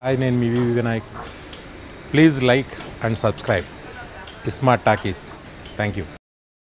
hi నేను మీ V V Vinayak please like and subscribe Smart Talkies thank you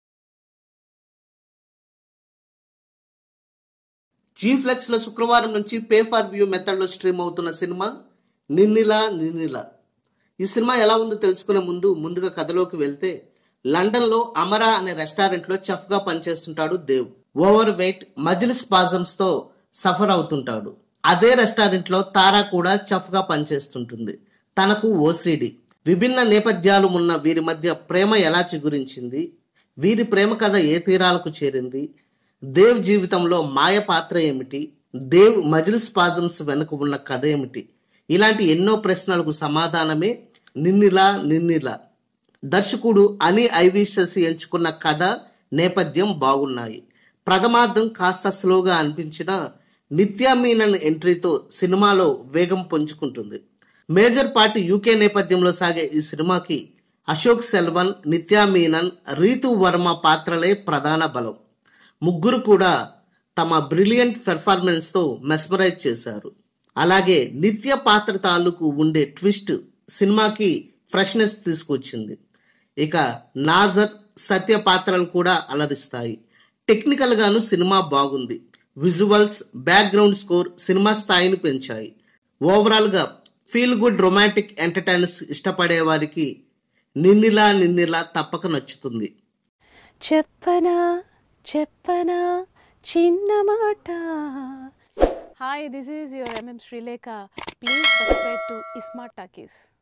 Zee Plex లో శుక్రవారం నుంచి పే ఫర్ వ్యూ మెథడ్ లో స్ట్రీమ్ అవుతున్న సినిమా నిన్నిలా నిన్నిలా ఈ సినిమా ఎలా ఉందో తెలుసుకునే ముందు ముందుగా కథలోకి వెళ్తే లండన్ లో అమరా అనే రెస్టారెంట్ లో చెఫ్ గా పనిచేస్తుంటాడు Dev over weight muscle spasms తో సఫర్ అవుతుంటాడు అదే రెస్టారెంట్ లో తారా కూడా చెఫ్ గా పనిచేస్తుంటుంది తనకు ఓసిడి విభిన్న నేపథ్యాలు ఉన్న వీరి మధ్య ప్రేమ ఎలా చిగురించింది వీరి ప్రేమ కథ ఏ తీరాలకు చేరింది దేవ్ జీవితంలో మాయ పాత్ర ఏమిటి దేవ్ మజిల్ స్పాజమ్స్ వెనుక ఉన్న కథ ఏమిటి ఇలాంటి ఎన్నో ప్రశ్నలకు సమాధానమే నిన్నిలా నిన్నిలా దర్శకుడు అని ఐవిషసి ఎంచుకున్న కథ నేపథ్యం బాగున్నాయి ప్రథమార్థం కాస్త స్లోగా అనిపించిన నిత్యా మీనన్ ఎంట్రీతో సినిమాలో వేగం పుంజుకుంటుంది మేజర్ పార్ట్ యూకే నేపథ్యంలో సాగే ఈ సినిమాకి అశోక్ సెల్వన్ నిత్యా మీనన్ రీతు వర్మ పాత్రలే ప్రధాన బలం ముగ్గురు కూడా తమ బ్రిలియంట్ పెర్ఫార్మెన్స్తో మెస్మరైజ్ చేశారు అలాగే నిత్య పాత్ర తాలూకు ఉండే ట్విస్ట్ సినిమాకి ఫ్రెష్నెస్ తీసుకొచ్చింది ఇక నాజర్ సత్య పాత్రలు కూడా అలరిస్తాయి టెక్నికల్ గాను సినిమా బాగుంది విజువల్స్ బ్యాక్గ్రౌండ్ స్కోర్ సినిమా స్థాయిని పెంచాయి ఓవరాల్ గా ఫీల్ గుడ్ రొమాంటిక్ ఎంటర్టైనర్స్ ఇష్టపడే వారికి నిన్నిలా నిన్నిలా తప్పక నచ్చుతుంది చెప్పనా చెప్పనా చిన్న మాట hi this is your MM Sreelekha please subscribe to iSmart talkies